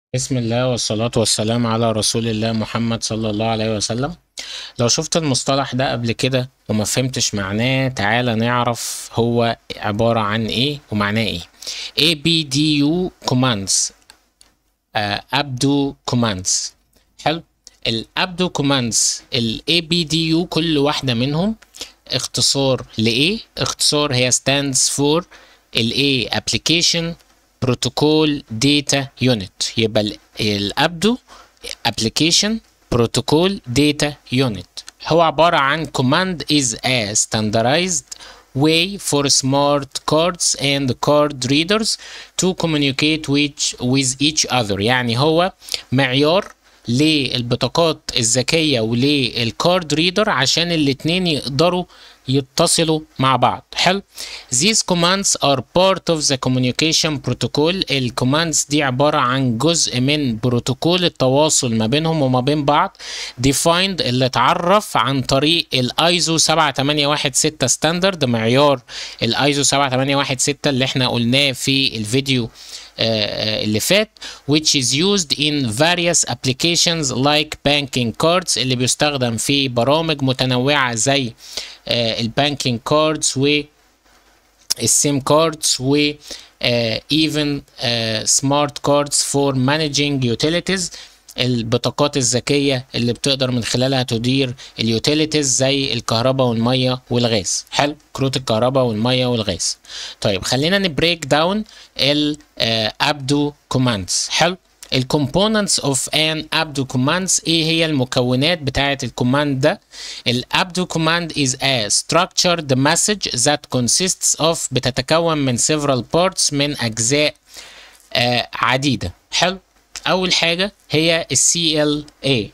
بسم الله والصلاة والسلام على رسول الله محمد صلى الله عليه وسلم لو شفت المصطلح ده قبل كده وما فهمتش معناه تعالى نعرف هو عبارة عن ايه ومعناه ايه ABDU commands آه abdo commands حلو الابدو كوماندز ال ABDU كل واحدة منهم اختصار لإيه؟ اختصار هي stands for ال A application protocol data unit يبقى ال- الابدو application protocol data unit هو عبارة عن command is a standardized way for smart cards and card readers to communicate with, with each other يعني هو معيار للبطاقات الذكية وللكارد ريدر عشان الاتنين يقدروا يتصلوا مع بعض حلو These commands are part of the communication protocol الكوماندز دي عبارة عن جزء من بروتوكول التواصل ما بينهم وما بين بعض defined اللي اتعرف عن طريق الايزو 7816 ستاندرد معيار الايزو 7816 اللي احنا قلناه في الفيديو آه، اللي فات which is used in various applications like banking cards اللي بيستخدم في برامج متنوعة زي البانكينج كاردز و السيم كاردز و آه، even سمارت كاردز فور مانجينج يوتيليتيز البطاقات الذكية اللي بتقدر من خلالها تدير اليوتيليتيز زي الكهرباء والمية والغاز حلو كروت الكهرباء والمية والغاز طيب خلينا نبريك داون الابدو كوماندز حلو الكومبوننتس اوف ان ابدو كوماندز ايه هي المكونات بتاعه الكوماند ده الابدو كوماند is a structured message that consists of بتتكون من several parts من اجزاء آه عديده حلو اول حاجه هي ال CLA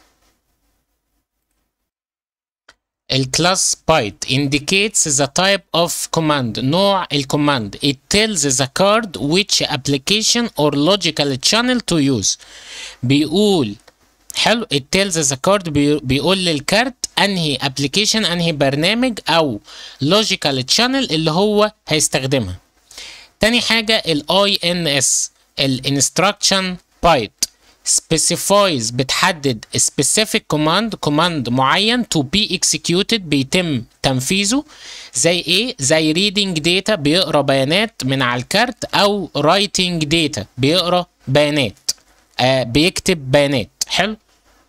الكلاس بايت indicates the type of command نوع الكوماند it tells the card which application or logical channel to use بيقول حلو it tells the card بي- بيقول للكارت انهي application انهي برنامج او logical channel اللي هو هيستخدمها تاني حاجة ال INS ال Instruction Byte specifies بتحدد specific command command معين to be executed بيتم تنفيذه زي ايه زي reading data بيقرا بيانات من على الكارت او writing data بيقرا بيانات آه بيكتب بيانات حلو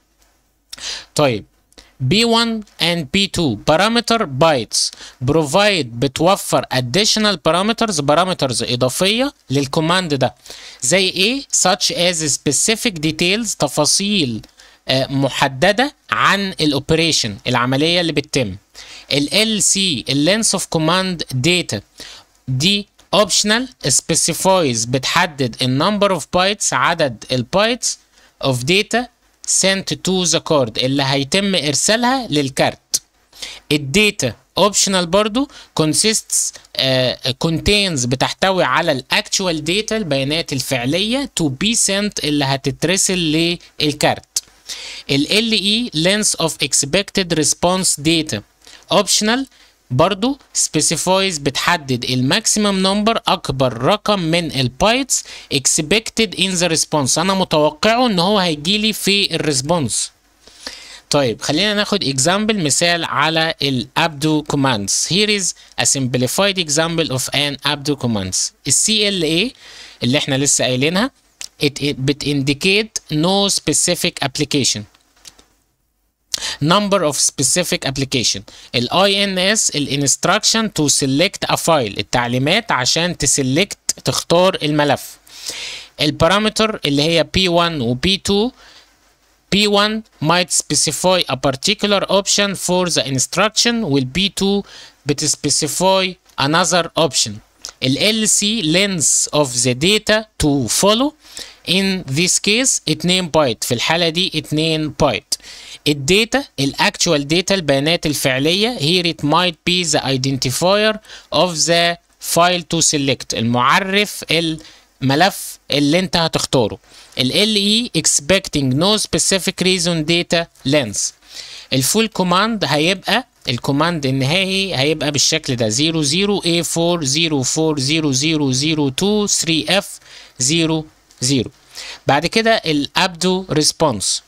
طيب B1 and B2 parameter bytes provide بتوفر additional parameters parameters إضافية للكوماند ده زي إيه such as specific details تفاصيل آه، محددة عن الأوبريشن العملية اللي بتتم ال LC ال length of command data دي optional specifies بتحدد ال number of bytes عدد البايتس of data sent to the card اللي هيتم ارسالها للكارت الداتا اوبشنال برضو consists uh, contains بتحتوي على الاكتوال داتا البيانات الفعليه to be sent اللي هتترسل للكارت ال LE length of expected response data optional برضو specifies بتحدد الماكسيمم نمبر اكبر رقم من البايتس expected in the response انا متوقعه ان هو هيجيلي في الريسبونس طيب خلينا ناخد example مثال على ال abdo commands here is a simplified example of an abdo commands ال CLA اللي احنا لسه قايلينها it, it بت indicate no specific application number of specific application ال INS ال instruction to select a file التعليمات عشان تسلكت تختار الملف البارامتر اللي هي P1 و P2 P1 might specify a particular option for the instruction وال P2 بتspecify another option ال LC length of the data to follow in this case 2 بايت في الحالة دي 2 بايت الداتا الاكتوال داتا البيانات الفعلية here it might be the identifier of the file to select المعرف الملف اللي انت هتختاره ال LE expecting no specific reason data length الفول كوماند هيبقى الكوماند النهائي هيبقى بالشكل ده 00 A4 04 00 02 3F 0 0 بعد كده الابدو ريسبونس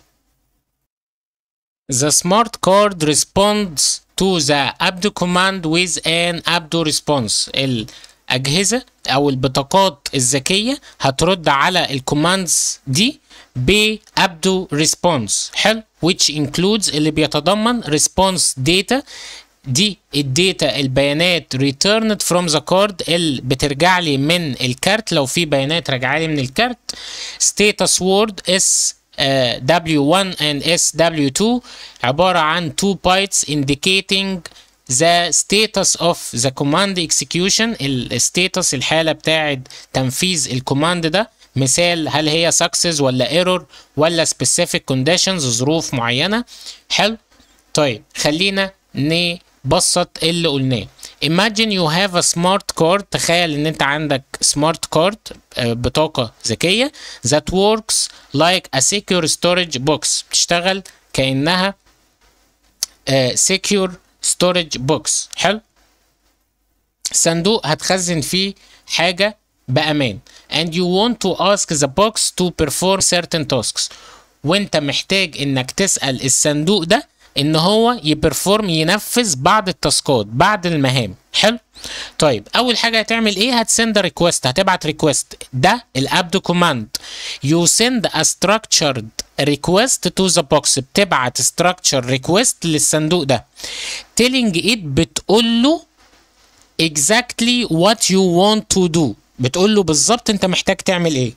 The smart card responds to the abdo command with an abdo response. الأجهزة أو البطاقات الذكية هترد على الكوماندز دي بابدو response حلو which includes اللي بيتضمن response data دي الداتا البيانات returned from the card اللي بترجع لي من الكارت لو في بيانات راجعه لي من الكارت status word s uh, W1 and SW2 عبارة عن 2 bytes indicating the status of the command execution الستاتس الحالة بتاعة تنفيذ الكوماند ده مثال هل هي success ولا error ولا specific conditions ظروف معينة حلو طيب خلينا نبسط اللي قلناه imagine you have a smart card تخيل ان انت عندك smart card بطاقة ذكية that works like a secure storage box بتشتغل كأنها secure storage box حلو صندوق هتخزن فيه حاجة بأمان and you want to ask the box to perform certain tasks وانت محتاج انك تسأل الصندوق ده ان هو يبرفورم ينفذ بعض التاسكات بعض المهام حلو طيب اول حاجه هتعمل ايه هتسند ريكوست هتبعت ريكوست ده الابدو كوماند يو سند ا structured request to the box بتبعت structure request للصندوق ده telling it بتقول له exactly what you want to do بتقول له بالظبط انت محتاج تعمل ايه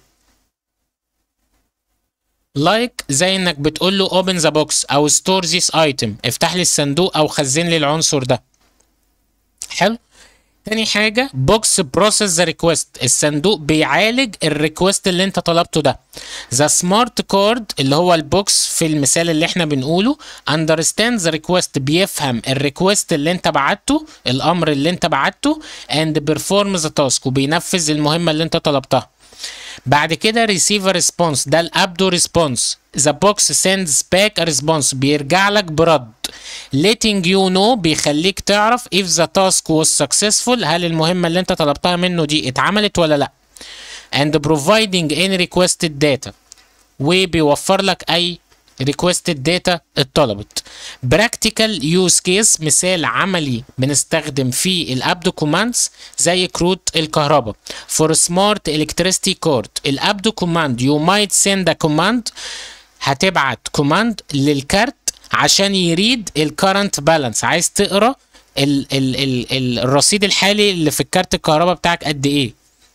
لايك like زي انك بتقول له open the box او store this item افتح لي الصندوق او خزن لي العنصر ده حلو تاني حاجة بوكس بروسيس ذا ريكوست الصندوق بيعالج الريكوست اللي انت طلبته ده ذا سمارت كارد اللي هو البوكس في المثال اللي احنا بنقوله understand ذا ريكوست بيفهم الريكوست اللي انت بعته الامر اللي انت بعته and perform ذا تاسك وبينفذ المهمة اللي انت طلبتها بعد كده receive a response ده الابدو response the box sends back a response بيرجع لك برد letting you know بيخليك تعرف if the task was successful هل المهمة اللي انت طلبتها منه دي اتعملت ولا لا and providing any requested data وبيوفر لك اي requested data اتطلبت practical use case مثال عملي بنستخدم فيه الابدو كوماندز زي كروت الكهرباء for smart electricity card الابدو كوماند you might send a command هتبعت كوماند للكارت عشان يريد الكرنت بالانس عايز تقرا ال ال ال ال الرصيد الحالي اللي في الكارت الكهرباء بتاعك قد ايه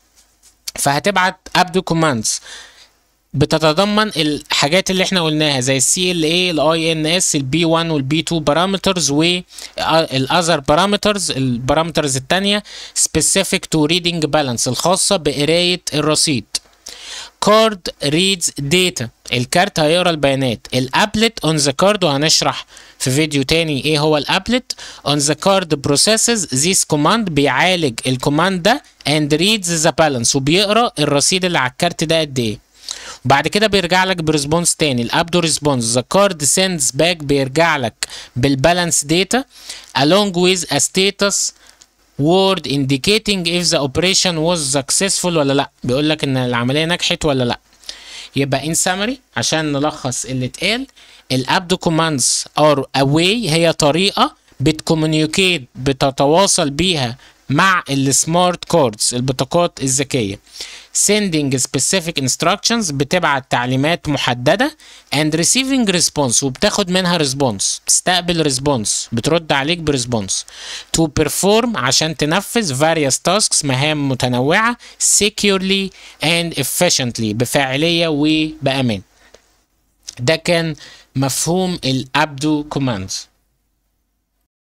فهتبعت ابدو كوماندز بتتضمن الحاجات اللي احنا قلناها زي السي ال اي الاي ان اس البي 1 والبي 2 بارامترز والاذر بارامترز البارامترز الثانيه سبيسيفيك تو ريدنج بالانس الخاصه بقرايه الرصيد كارد ريدز داتا الكارت هيقرا البيانات الابلت اون ذا كارد وهنشرح في فيديو تاني ايه هو الابلت اون ذا كارد بروسيسز ذيس كوماند بيعالج الكوماند ده اند ريدز ذا بالانس وبيقرا الرصيد اللي على الكارت ده قد ايه بعد كده بيرجع لك بريسبونس تاني الابدو ريسبونس ذا كارد سيندز باك بيرجع لك بالبالانس داتا along with a status word indicating if the operation was successful ولا لا بيقول لك ان العمليه نجحت ولا لا يبقى in summary عشان نلخص اللي اتقال الابدو كوماندز ار a way هي طريقه بتكومونيكيت بتتواصل بيها مع السمارت كاردز البطاقات الذكيه sending specific instructions بتبعت تعليمات محددة and receiving response وبتاخد منها response تستقبل response بترد عليك بريسبونس to perform عشان تنفذ various tasks مهام متنوعة securely and efficiently بفاعلية وبأمان ده كان مفهوم الابدو commands